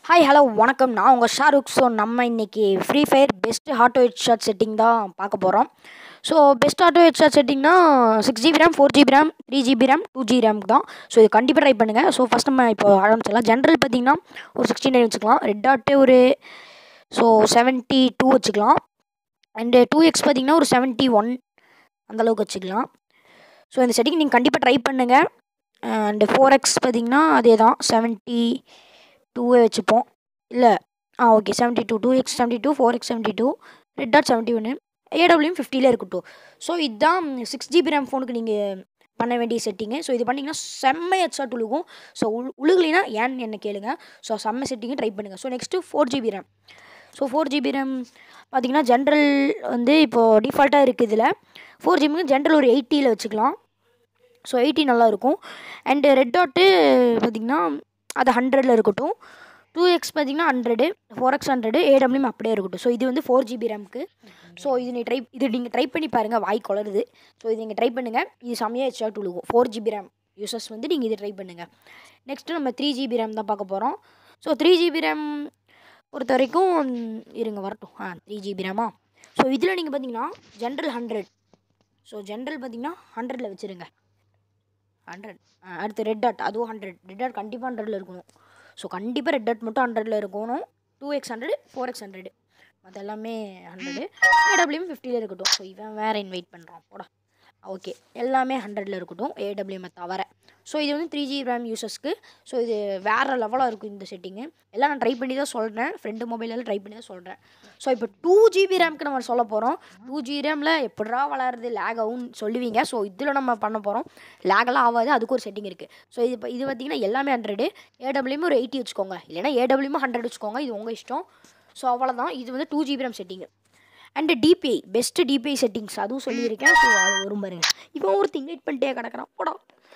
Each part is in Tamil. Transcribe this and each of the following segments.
ஹாய் ஹலோ வணக்கம் நான் உங்கள் ஷாருக் ஸோ நம்ம இன்றைக்கி free fire best auto headshot setting தான் பார்க்க போகிறோம் ஸோ பெஸ்ட் ஆட்டோ ஹெட்ஷாட் செட்டிங்னா six GB RAM four GB RAM three GB RAM two G ரேம்க்கு தான் ஸோ இது கண்டிப்பாக ட்ரை பண்ணுங்கள் ஸோ ஃபஸ்ட் நம்ம இப்போ ஆரம்பிச்சிடலாம் ஜென்ரல் பார்த்தீங்கன்னா ஒரு சிக்ஸ்டி நைன் வச்சுக்கலாம் ரெட் டாட்டு ஒரு ஸோ செவன்ட்டி டூ வச்சுக்கலாம் அண்டு டூ எக்ஸ் பார்த்தீங்கன்னா ஒரு செவன்ட்டி ஒன் அந்தளவுக்கு வச்சுக்கலாம் ஸோ இந்த செட்டிங் நீங்கள் கண்டிப்பாக ட்ரை பண்ணுங்கள் அண்டு ஃபோர் எக்ஸ் பார்த்தீங்கன்னா அதே தான் செவன்ட்டி டூவே வச்சுப்போம் இல்லை ஆ okay seventy two two X seventy two four X seventy two red dot seventy ஒன்று ஏடபிள்யூம் ஃபிஃப்டியில் இருக்கட்டும் ஸோ இதுதான் சிக்ஸ் ஜிபி ரேம் ஃபோனுக்கு நீங்கள் பண்ண வேண்டிய செட்டிங்கு ஸோ இது பண்ணிங்கன்னா செம்ம ஹெட்ஷாட் உழுகும் ஸோ உழு உழுகலைன்னா ஏன்னு என்ன கேளுங்க ஸோ செம்ம செட்டிங்கு ட்ரை பண்ணுங்கள் so next four GB RAM so four GB RAM பார்த்தீங்கன்னா ஜென்ரல் வந்து இப்போது டிஃபால்ட்டாக இருக்குது இதில் ஃபோர் ஜிபிக்கு ஜென்ரல் ஒரு எயிட்டியில் வச்சுக்கலாம் ஸோ எயிட்டி நல்லாயிருக்கும் அண்டு ரெட் டாட்டு பார்த்திங்கன்னா அது ஹண்ட்ரடில் இருக்கட்டும் டூ எக்ஸ் பார்த்தீங்கன்னா ஹண்ட்ரடு ஃபோர் எக்ஸ் ஹண்ட்ரடு ஏடபிள்யூம் அப்படியே இருக்கட்டும் ஸோ இது வந்து ஃபோர் ஜிபி ரேம்க்கு ஸோ இது நீ ட்ரை இது நீங்கள் ட்ரை பண்ணி பாருங்கள் வாய் குளருது ஸோ இது நீங்கள் ட்ரை பண்ணுங்கள் இது செம்மையாக ஹெச்ஆட் உழுகும் ஃபோர் ஜிபி ரேம் யூசர்ஸ் வந்து நீங்கள் இது ட்ரை பண்ணுங்கள் நெக்ஸ்ட்டு நம்ம த்ரீ ஜிபி ரேம் தான் பார்க்க போகிறோம் ஸோ த்ரீ ஜிபி ரேம் பொறுத்த வரைக்கும் இருங்க வரட்டும் ஆ த்ரீ ஜிபி ரேமா ஸோ இதில் நீங்கள் பார்த்தீங்கன்னா ஜென்ரல் ஹண்ட்ரட் ஸோ ஜென்ரல் பார்த்தீங்கன்னா ஹண்ட்ரடில் வச்சுருங்க ஹண்ட்ரட் அடுத்து ரெட் டாட் அதுவும் ஹண்ட்ரட் ரெட் டாட் கண்டிப்பாக ஹண்ட்ரடில் இருக்கணும் ஸோ கண்டிப்பாக ரெட் டாட் மட்டும் ஹண்ட்ரடில் இருக்கணும் two X hundred four X hundred அது எல்லாமே ஹண்ட்ரடு ஏடபிள்யூஎம் ஃபிஃப்டியில் இருக்கட்டும் ஸோ இவன் வேறு இன்வைட் பண்ணுறான் போடா ஓகே எல்லாமே ஹண்ட்ரடில் இருக்கட்டும் ஏடபிள்யூஎம்மை தவிர ஸோ இது வந்து த்ரீ ஜி ரேம் யூசர்ஸ்க்கு ஸோ இது வேறு லெவலாக இருக்கும் இந்த செட்டிங்கு எல்லாம் நான் ட்ரை பண்ணி தான் சொல்கிறேன் ஃப்ரெண்டு மொபைலில் ட்ரை பண்ணி தான் சொல்கிறேன் ஸோ இப்போ டூ ஜிபி ரேம்க்கு நம்ம சொல்ல போகிறோம் டூ ஜி ரேமில் எப்படா வளருது லேக் ஆகும் சொல்லுவீங்க ஸோ இதில் நம்ம பண்ண போகிறோம் லேகெல்லாம் ஆகாது அதுக்கு ஒரு செட்டிங் இருக்குது ஸோ இது இப்போ இது பார்த்திங்கன்னா எல்லாமே ஹண்ட்ரடு ஏடபிள்யூமே ஒரு எயிட்டி வச்சுக்கோங்க இல்லைனா ஏடபிள்யூமே ஹண்ட்ரட் வச்சுக்கோங்க இது உங்கள் இஷ்டம் ஸோ அவ்வளோதான் இது வந்து two GB RAM setting and DPI best DPI settings அதுவும் சொல்லியிருக்கேன் ஸோ அது வரும் பாருங்க இவன் ஒரு திங்கைட் பண்ணிட்டே கிடக்கிறான் போடா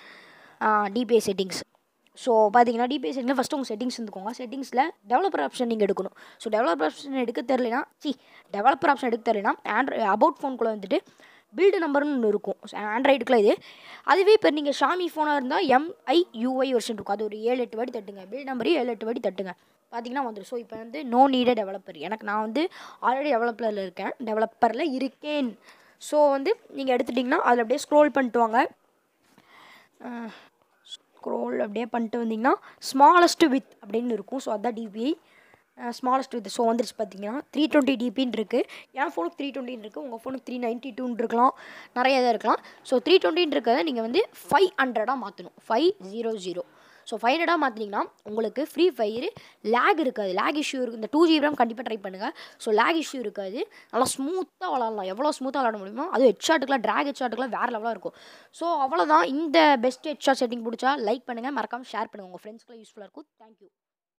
டிபிஐ செட்டிங்ஸ் ஸோ பார்த்தீங்கன்னா டிபிஐ செட்டிங்கில் ஃபஸ்ட்டு உங்கள் செட்டிங்ஸ் இருந்துக்கோங்க செட்டிங்ஸில் டெவலப்பர் ஆப்ஷன் நீங்கள் எடுக்கணும் ஸோ டெவலப்பர் ஆப்ஷன் எடுக்க தெரிலனா சி டெவலப்பர் ஆப்ஷன் எடுக்க தெரிலனா ஆண்ட்ராய் அபவுட் ஃபோனுக்குள்ளே வந்துட்டு பில்டு நம்பர்னு ஒன்று இருக்கும் ஆண்ட்ராய்டுக்குள்ள இது அதுவே இப்போ நீங்கள் ஷாமி ஃபோனாக இருந்தால் எம்ஐ யூஐ வெர்ஷன் இருக்கும் அது ஒரு ஏழு எட்டு வாட்டி தட்டுங்க பில்டு நம்பரையும் ஏழு எட்டு வாட்டி தட்டுங்க பார்த்தீங்கன்னா வந்துடும் ஸோ இப்போ வந்து நோ நீடே டெவலப்பர் எனக்கு நான் வந்து ஆல்ரெடி டெவலப்பரில் இருக்கேன் டெவலப்பரில் இருக்கேன் ஸோ வந்து நீங்கள் எடுத்துட்டிங்கன்னா அதில் அப்படியே ஸ்க்ரோல் பண்ணிட்டு வாங்க ஸ்க்ரோல் அப்படியே பண்ணிட்டு வந்தீங்கன்னா ஸ்மாலஸ்ட் வித் அப்படின்னு இருக்கும் ஸோ அதுதான் டிபிஐ ஸ்மாலஸ்ட் வித் ஸோ வந்துருச்சு பார்த்தீங்கன்னா த்ரீ டுவெண்ட்டி டிபின்னு இருக்குது என் ஃபோனுக்கு த்ரீ டுவெண்ட்டின்னு இருக்குது உங்கள் ஃபோனுக்கு த்ரீ நைன்ட்டி டூன்னு இருக்கலாம் நிறைய இதாக இருக்கலாம் ஸோ த்ரீ டுவெண்ட்டின்னு இருக்கிறத நீங்கள் வந்து ஃபைவ் ஹண்ட்ரடாக மாற்றணும் five zero zero so five ஹண்ட்ரடாக மாற்றினீங்கன்னா உங்களுக்கு ஃப்ரீ ஃபயர் லேக் இருக்காது லேக் இஷ்யூ இருக்குது இந்த டூ ஜிபி ரேம் கண்டிப்பாக ட்ரை பண்ணுங்கள் ஸோ லேக் இஷ்யூ இருக்காது நல்லா ஸ்மூத்தாக விளாட்லாம் எவ்வளோ ஸ்மூத்தாக விளாட முடியுமோ அதுவும் ஹெட் ஷாட்டுக்குலாம் ட்ராக் ஹெட் ஷாட்டுக்குலாம் வேறு லெவலாக இருக்கும் ஸோ அவ்வளோதான் இந்த பெஸ்ட் ஹெட் ஷாட் செட்டிங் பிடிச்சா லைக் பண்ணுங்கள் மறக்காமல் ஷேர் பண்ணுங்கள் உங்கள் ஃப்ரெண்ட்ஸ்க்குலாம் யூஸ்ஃபுல்லாக இருக்கும் தேங்க்யூ